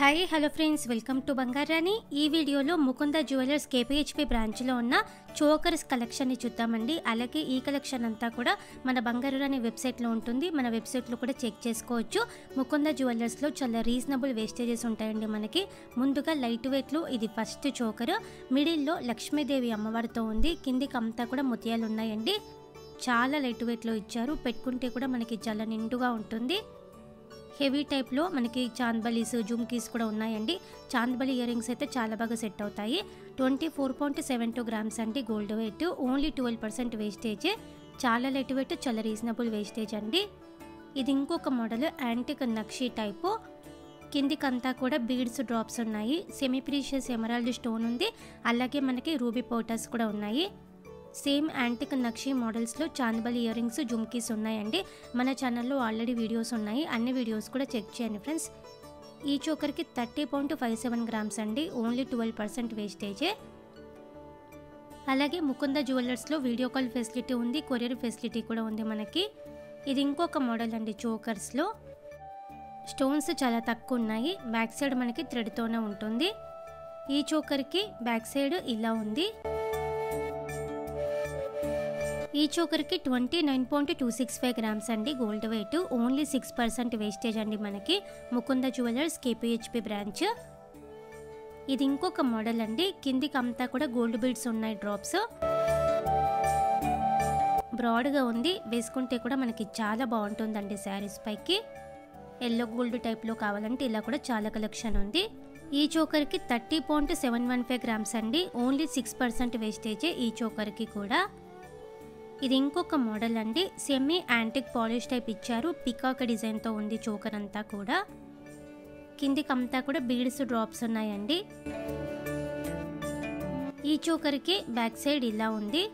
hi hello friends welcome to బంగారాని ఈ వీడియోలో ముకుంద జ్యువెలర్స్ కేపీహెచ్పి బ్రాంచ్లో ఉన్న చోకర్స్ కలెక్షన్ని చూద్దామండి అలాగే ఈ కలెక్షన్ అంతా కూడా మన బంగారాని వెబ్సైట్లో ఉంటుంది మన వెబ్సైట్లో కూడా చెక్ చేసుకోవచ్చు ముకుంద జ్యువెలర్స్లో చాలా రీజనబుల్ వేస్టేజెస్ ఉంటాయండి మనకి ముందుగా లైట్ వెయిట్లో ఇది ఫస్ట్ చోకర్ మిడిల్లో లక్ష్మీదేవి అమ్మవారితో ఉంది కిందికి అంతా కూడా ముత్యాలు ఉన్నాయండి చాలా లైట్ వెయిట్లో ఇచ్చారు పెట్టుకుంటే కూడా మనకి చాలా నిండుగా ఉంటుంది హెవీ టైప్లో మనకి చాంద్బలీస్ జుమ్కీస్ కూడా ఉన్నాయండి చాంద్బలి ఇయర్ రింగ్స్ అయితే చాలా బాగా సెట్ అవుతాయి twenty four point seven two grams అండి gold weight only twelve percent wastage చాలా లైట్ వెయిట్ చాలా రీజనబుల్ వేస్టేజ్ అండి ఇది ఇంకొక మోడల్ యాంటిక్ నక్షి టైపు కిందికంతా కూడా బీడ్స్ డ్రాప్స్ ఉన్నాయి సెమీ ప్రీషియస్ ఎమరాల్డ్ స్టోన్ ఉంది అలాగే మనకి రూబీ పౌటర్స్ కూడా ఉన్నాయి సేమ్ యాంటిక్ నక్షి మోడల్స్లో చాందబలి ఇయర్ రింగ్స్ జుమ్కీస్ ఉన్నాయండి మన ఛానల్లో ఆల్రెడీ వీడియోస్ ఉన్నాయి అన్ని వీడియోస్ కూడా చెక్ చేయండి ఫ్రెండ్స్ ఈ చోకర్కి thirty point five seven grams అండి ఓన్లీ ట్వెల్వ్ పర్సెంట్ వేస్టేజే అలాగే ముకుంద జ్యువెలర్స్లో వీడియో కాల్ ఫెసిలిటీ ఉంది కొరియర్ ఫెసిలిటీ కూడా ఉంది మనకి ఇది ఇంకొక మోడల్ అండి చోకర్స్లో స్టోన్స్ చాలా తక్కువ ఉన్నాయి బ్యాక్ సైడ్ మనకి థ్రెడ్తోనే ఉంటుంది ఈ చోకర్కి బ్యాక్ సైడ్ ఇలా ఉంది ఈ చోకర్కి twenty nine point two six five grams అండి gold weight only six percent wastage అండి మనకి ముకుంద జ్యువెలర్స్ కేపీహెచ్పి బ్రాంచ్ ఇది ఇంకొక మోడల్ అండి కిందికి అంతా కూడా గోల్డ్ బీడ్స్ ఉన్నాయి డ్రాప్స్ బ్రాడ్గా ఉంది వేసుకుంటే కూడా మనకి చాలా బాగుంటుందండి శారీస్ పైకి ఎల్లో గోల్డ్ టైప్లో కావాలంటే ఇలా కూడా చాలా కలెక్షన్ ఉంది ఈ చోకర్కి thirty point seven one five grams అండి ఓన్లీ సిక్స్ పర్సెంట్ వేస్టేజే ఈ చోకర్కి కూడా ఇది ఇంకొక మోడల్ అండి సెమీ యాంటిక్ పాలిష్ టైప్ ఇచ్చారు పికాక్ డిజైన్తో ఉంది చోకర్ అంతా కూడా కిందికి అంతా కూడా బీడ్స్ డ్రాప్స్ ఉన్నాయండి ఈ చోకర్కి బ్యాక్ సైడ్ ఇలా ఉంది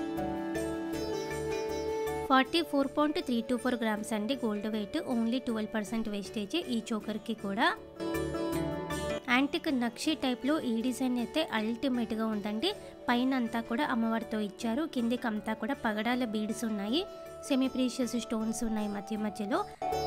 forty four point three two four grams అండి gold weight only twelve percent wastage ఈ చోకర్కి కూడా యాంటిక్ నక్షి టైప్లో ఈ డిజైన్ అయితే అల్టిమేట్గా ఉందండి పైన అంతా కూడా అమ్మవారితో ఇచ్చారు కిందికి అంతా కూడా పగడాల బీడ్స్ ఉన్నాయి సెమీ ప్రీషియస్ స్టోన్స్ ఉన్నాయి మధ్య మధ్యలో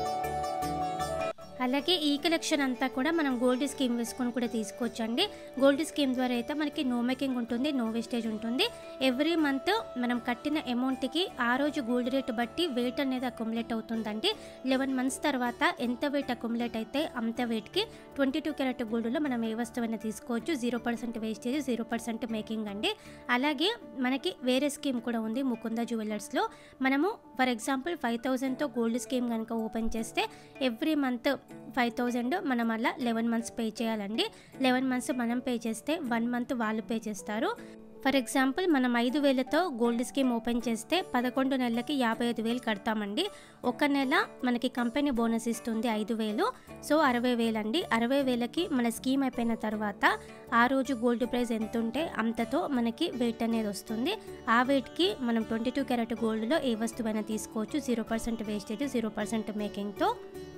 అలాగే ఈ కలెక్షన్ అంతా కూడా మనం గోల్డ్ స్కీమ్ వేసుకొని కూడా తీసుకోవచ్చండి గోల్డ్ స్కీమ్ ద్వారా అయితే మనకి నో మేకింగ్ ఉంటుంది నో వేస్టేజ్ ఉంటుంది ఎవ్రీ మంత్ మనం కట్టిన అమౌంట్కి ఆ రోజు గోల్డ్ రేట్ బట్టి వెయిట్ అనేది అక్యుములేట్ అవుతుందండి లెవెన్ మంత్స్ తర్వాత ఎంత వెయిట్ అక్యుములేట్ అయితే అంత వెయిట్కి ట్వంటీ టూ క్యారెట్ గోల్డ్లో మనం ఏ వస్తువైనా తీసుకోవచ్చు zero percent wastage zero percent making అండి అలాగే మనకి వేరే స్కీమ్ కూడా ఉంది ముకుంద జ్యువెలర్స్లో మనము ఫర్ ఎగ్జాంపుల్ ఫైవ్ థౌజండ్తో గోల్డ్ స్కీమ్ కనుక ఓపెన్ చేస్తే ఎవ్రీ మంత్ ఫైవ్ థౌజండ్ మనం అలా లెవెన్ మంత్స్ పే చేయాలండి లెవెన్ మంత్స్ మనం పే చేస్తే వన్ మంత్ వాళ్ళు పే చేస్తారు ఫర్ ఎగ్జాంపుల్ మనం ఐదు వేలతో గోల్డ్ స్కీమ్ ఓపెన్ చేస్తే పదకొండు నెలలకి యాభై ఐదు వేలు కడతామండి ఒక నెల మనకి కంపెనీ బోనస్ ఇస్తుంది ఐదు వేలు సో అరవై వేలండి అరవై వేలకి మన స్కీమ్ అయిపోయిన తర్వాత ఆ రోజు గోల్డ్ ప్రైస్ ఎంత ఉంటే అంతతో మనకి వెయిట్ అనేది వస్తుంది ఆ వెయిట్కి మనం ట్వంటీ టూ క్యారెట్ గోల్డ్లో ఏ వస్తువైనా తీసుకోవచ్చు zero percent wastage zero percent మేకింగ్తో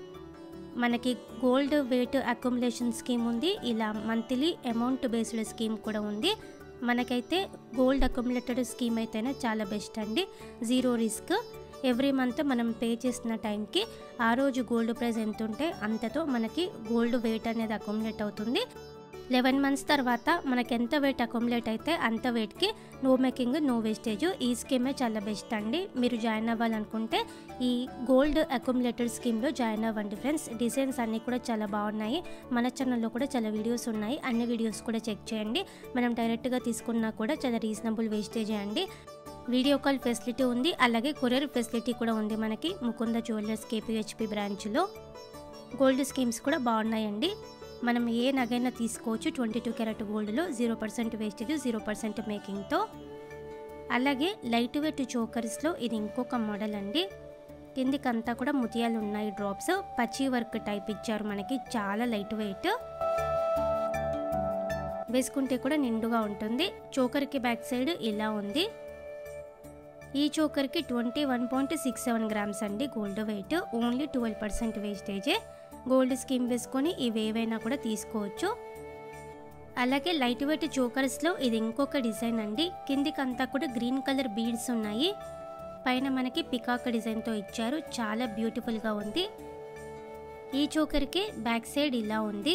మనకి గోల్డ్ వెయిట్ అక్యుములేషన్ స్కీమ్ ఉంది ఇలా మంత్లీ అమౌంట్ బేస్డ్ స్కీమ్ కూడా ఉంది మనకైతే గోల్డ్ అక్యుములేటెడ్ స్కీమ్ అయితేనే చాలా బెస్ట్ అండి జీరో రిస్క్ ఎవ్రీ మంత్ మనం పే చేసిన టైంకి ఆ రోజు గోల్డ్ ప్రైస్ ఎంత ఉంటే అంతతో మనకి గోల్డ్ వెయిట్ అనేది అక్యుములేట్ అవుతుంది లెవెన్ మంత్స్ తర్వాత మనకి ఎంత వెయిట్ అకామిలేట్ అయితే అంత వెయిట్కి నో మేకింగ్ నో వేస్టేజ్ ఈ స్కీమే చాలా బెస్ట్ అండి మీరు జాయిన్ అవ్వాలనుకుంటే ఈ గోల్డ్ అకామిలేటెడ్ స్కీమ్లో జాయిన్ అవ్వండి ఫ్రెండ్స్ డిజైన్స్ అన్నీ కూడా చాలా బాగున్నాయి మన ఛానల్లో కూడా చాలా వీడియోస్ ఉన్నాయి అన్ని వీడియోస్ కూడా చెక్ చేయండి మనం డైరెక్ట్గా తీసుకున్నా కూడా చాలా రీజనబుల్ వేస్టేజ్ అండి వీడియో కాల్ ఫెసిలిటీ ఉంది అలాగే కొరియర్ ఫెసిలిటీ కూడా ఉంది మనకి ముకుంద జ్యువెలర్స్ కేపీహెచ్పి బ్రాంచ్లో గోల్డ్ స్కీమ్స్ కూడా బాగున్నాయండి మనం ఏ నగైనా తీసుకోవచ్చు ట్వంటీ టూ క్యారెట్ గోల్డ్లో zero percent wastage zero percent మేకింగ్తో అలాగే లైట్ వెయిట్ చోకర్స్లో ఇది ఇంకొక మోడల్ అండి కిందికంతా కూడా ముతియాలు ఉన్నాయి డ్రాప్స్ పచ్చి వర్క్ టైప్ ఇచ్చారు మనకి చాలా లైట్ వెయిట్ వేసుకుంటే కూడా నిండుగా ఉంటుంది చోకర్కి బ్యాక్ సైడ్ ఇలా ఉంది ఈ చోకర్కి twenty one point six seven grams అండి gold weight only twelve percent వేస్టేజే గోల్డ్ స్కీమ్ వేసుకొని ఇవి ఏవైనా కూడా తీసుకోవచ్చు అలాగే లైట్ వెయిట్ చోకర్స్లో ఇది ఇంకొక డిజైన్ అండి కిందికంతా కూడా గ్రీన్ కలర్ బీడ్స్ ఉన్నాయి పైన మనకి పికాక్ డిజైన్తో ఇచ్చారు చాలా బ్యూటిఫుల్గా ఉంది ఈ చోకర్కి బ్యాక్ సైడ్ ఇలా ఉంది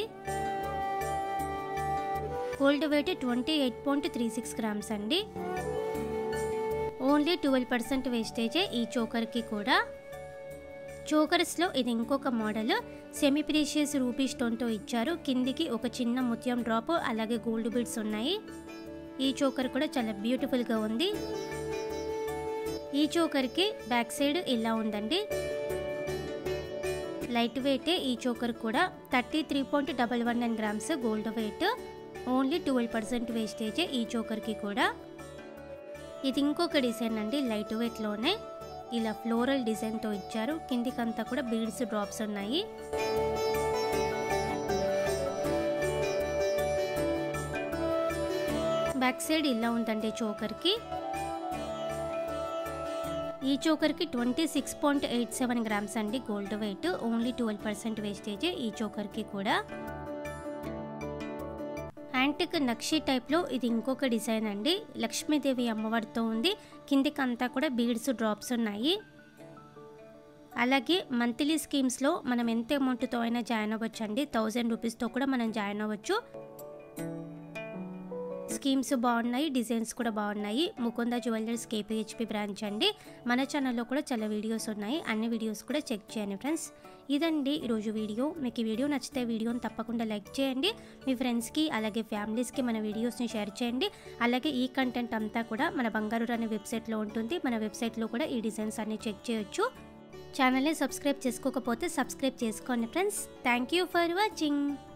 gold weight twenty eight point three six grams అండి ఓన్లీ ట్వెల్వ్ పర్సెంట్ వేస్టేజే ఈ చోకర్కి కూడా చోకర్స్లో ఇది ఇంకొక మోడల్ సెమీ ప్రీషియస్ రూపీ స్టోన్తో ఇచ్చారు కిందికి ఒక చిన్న ముత్యం డ్రాప్ అలాగే గోల్డ్ బీడ్స్ ఉన్నాయి ఈ చోకర్ కూడా చాలా బ్యూటిఫుల్గా ఉంది ఈ చోకర్కి బ్యాక్ సైడ్ ఇలా ఉందండి లైట్ వెయిటే ఈ చోకర్ కూడా thirty three point double one nine grams gold weight only twelve percent వేస్టేజే ఈ చోకర్కి కూడా ఇది ఇంకొక డిజైన్ అండి లైట్ వెయిట్లోనే ఇలా ఫ్లోరల్ డిజైన్తో ఇచ్చారు కిందికంతా కూడా బీడ్స్ డ్రాప్స్ ఉన్నాయి బ్యాక్ సైడ్ ఇలా ఉందండి చోకర్కి ఈ చోకర్కి twenty six point eight seven grams అండి gold weight only twelve percent wastage ఈ చోకర్కి కూడా యాంటిక్ నక్షి టైప్లో ఇది ఇంకొక డిజైన్ అండి లక్ష్మీదేవి అమ్మవారితో ఉంది కిందికి అంతా కూడా బీడ్స్ డ్రాప్స్ ఉన్నాయి అలాగే మంత్లీ స్కీమ్స్లో మనం ఎంత అమౌంట్తో అయినా జాయిన్ అవ్వచ్చు అండి థౌజండ్ రూపీస్తో కూడా మనం జాయిన్ అవ్వచ్చు స్కీమ్స్ బాగున్నాయి డిజైన్స్ కూడా బాగున్నాయి ముకుంద జ్యువెలర్స్ కేపీహెచ్పి బ్రాంచ్ అండి మన ఛానల్లో కూడా చాలా వీడియోస్ ఉన్నాయి అన్ని వీడియోస్ కూడా చెక్ చేయండి ఫ్రెండ్స్ ఇదండి ఈరోజు వీడియో మీకు ఈ వీడియో నచ్చితే వీడియోని తప్పకుండా లైక్ చేయండి మీ ఫ్రెండ్స్కి అలాగే ఫ్యామిలీస్కి మన వీడియోస్ని షేర్ చేయండి అలాగే ఈ కంటెంట్ అంతా కూడా మన బంగారు అనే వెబ్సైట్లో ఉంటుంది మన వెబ్సైట్లో కూడా ఈ డిజైన్స్ అన్ని చెక్ చేయొచ్చు ఛానల్ని సబ్స్క్రైబ్ చేసుకోకపోతే సబ్స్క్రైబ్ చేసుకోండి friends thank you for watching